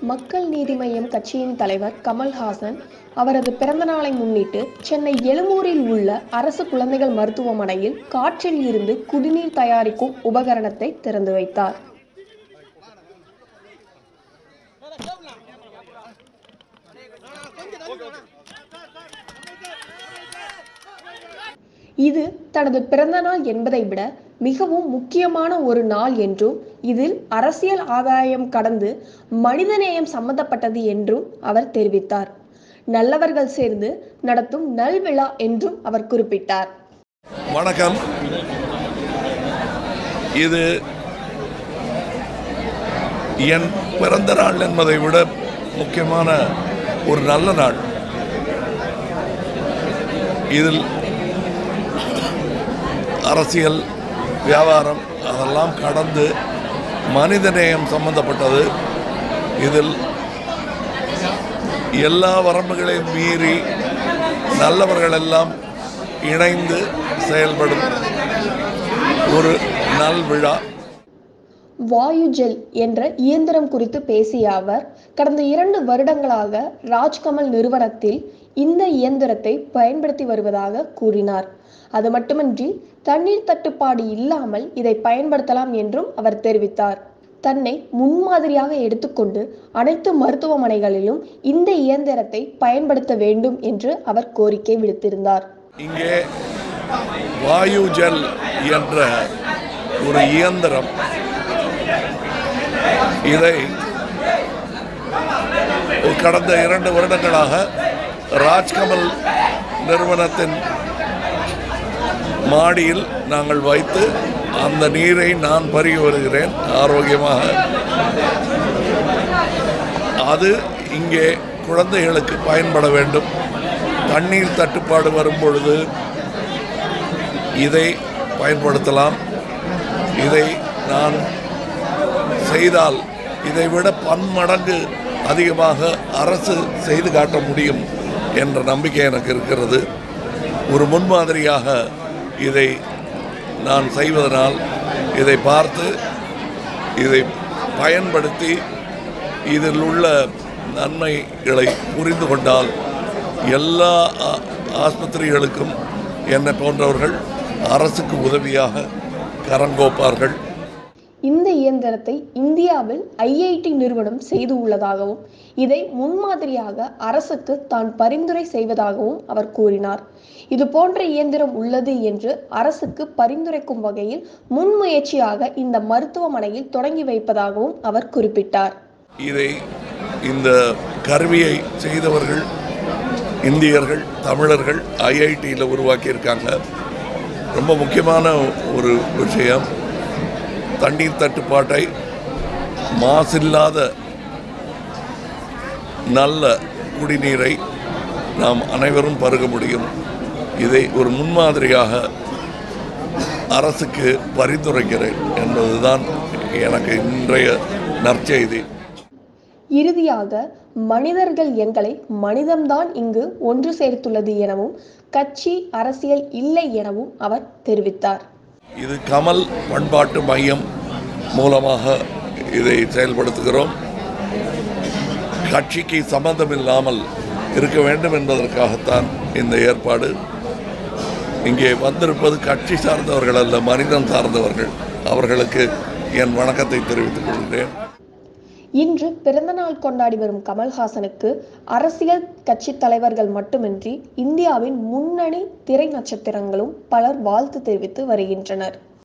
மக்கள் நீதி மய்யம் கட்சியின் தலைவர் கமல்ஹாசன் அவரது பிறந்த நாளை முன்னிட்டு சென்னை எழும்பூரில் உள்ள அரசு குழந்தைகள் மருத்துவமனையில் காற்றில் இருந்து குடிநீர் தயாரிக்கும் உபகரணத்தை திறந்து வைத்தார் இது தனது பிறந்த நாள் என்பதை விட மிகவும் முக்கியமான ஒரு நாள் என்றும் இதில் அரசியல் ஆதாயம் கடந்து மனிதநேயம் சம்பந்தப்பட்டது என்றும் அவர் தெரிவித்தார் நல்லவர்கள் சேர்ந்து நடத்தும் நல்விழா என்றும் அவர் குறிப்பிட்டார் வணக்கம் இது என் பிறந்த நாள் என்பதை விட முக்கியமான ஒரு நல்ல நாள் இதில் அரசியல் வியாபாரம் அதெல்லாம் கடந்து மனிதநேயம் சம்பந்தப்பட்டது இதில் எல்லா வரம்புகளையும் மீறி நல்லவர்கள் எல்லாம் இணைந்து செயல்படும் ஒரு நல்விழா வாயு ஜெல் என்ற இயந்திரம் குறித்து பேசிய அவர் கடந்த இரண்டு வருடங்களாக ராஜ்கமல் நிறுவனத்தில் இந்த இயந்திரத்தை பயன்படுத்தி வருவதாக கூறினார் அது மட்டுமின்றி தண்ணீர் தட்டுப்பாடு இல்லாமல் இதை பயன்படுத்தலாம் என்றும் அவர் தெரிவித்தார் தன்னை முன்மாதிரியாக எடுத்துக்கொண்டு அனைத்து மருத்துவமனைகளிலும் இந்த இயந்திரத்தை பயன்படுத்த வேண்டும் என்று அவர் கோரிக்கை விடுத்திருந்தார் இங்கே வாயு ஜெல் என்ற ஒரு இயந்திரம் இதை கடந்த இரண்டு வருடங்களாக ராஜ்கமல் நிறுவனத்தின் மாடியில் நாங்கள் வைத்து அந்த நீரை நான் பருகி வருகிறேன் ஆரோக்கியமாக அது இங்கே குழந்தைகளுக்கு பயன்பட வேண்டும் தண்ணீர் தட்டுப்பாடு வரும் பொழுது இதை பயன்படுத்தலாம் இதை நான் செய்தால் இதை விட பன்மடங்கு அதிகமாக அரசு செய்து காட்ட முடியும் என்ற நம்பிக்கை எனக்கு இருக்கிறது ஒரு முன்மாதிரியாக இதை நான் செய்வதனால் இதை பார்த்து இதை பயன்படுத்தி இதில் உள்ள நன்மைகளை புரிந்து கொண்டால் எல்லா ஆ- ஆஸ்பத்திரிகளுக்கும் என்னை போன்றவர்கள் அரசுக்கு உதவியாக கரங்கோப்பார்கள் இந்த இயந்திரத்தை இந்தியாவில் ஐஐடி நிறுவனம் செய்து உள்ளதாகவும் இதை முன்மாதிரியாக அரசுக்கு தான் பரிந்துரை செய்வதாகவும் அவர் கூறினார் இது போன்ற இயந்திரம் உள்ளது என்று அரசுக்கு பரிந்துரைக்கும் வகையில் முன்முயற்சியாக இந்த மருத்துவமனையில் தொடங்கி வைப்பதாகவும் அவர் குறிப்பிட்டார் இதை இந்த கருவியை செய்தவர்கள் இந்தியர்கள் தமிழர்கள் ஐஐடியில் உருவாக்கியிருக்காங்க ரொம்ப முக்கியமான ஒரு விஷயம் தண்ணீர் தட்டுப்பாட்டை மாசில்லாத நல்ல குடிநீரை நாம் அனைவரும் பருக முடியும் இதை ஒரு முன்மாதிரியாக அரசுக்கு பரிந்துரைக்கிறேன் என்பதுதான் எனக்கு இன்றைய நற்செய்தி இறுதியாக மனிதர்கள் எங்களை மனிதம்தான் இங்கு ஒன்று சேர்த்துள்ளது எனவும் கட்சி அரசியல் இல்லை எனவும் அவர் தெரிவித்தார் இது கமல் பண்பாட்டு மையம் மூலமாக இதை செயல்படுத்துகிறோம் கட்சிக்கு சம்பந்தம் இல்லாமல் இருக்க வேண்டும் என்பதற்காகத்தான் இந்த ஏற்பாடு இங்கே வந்திருப்பது கட்சி சார்ந்தவர்கள் அல்ல மனிதன் சார்ந்தவர்கள் அவர்களுக்கு என் வணக்கத்தை தெரிவித்துக் கொள்கிறேன் இன்று பிறந்தநாள் கொண்டாடி வரும் கமல்ஹாசனுக்கு அரசியல் கட்சி தலைவர்கள் மட்டுமின்றி இந்தியாவின் முன்னணி திரை நட்சத்திரங்களும் பலர் வாழ்த்து தெரிவித்து வருகின்றனர்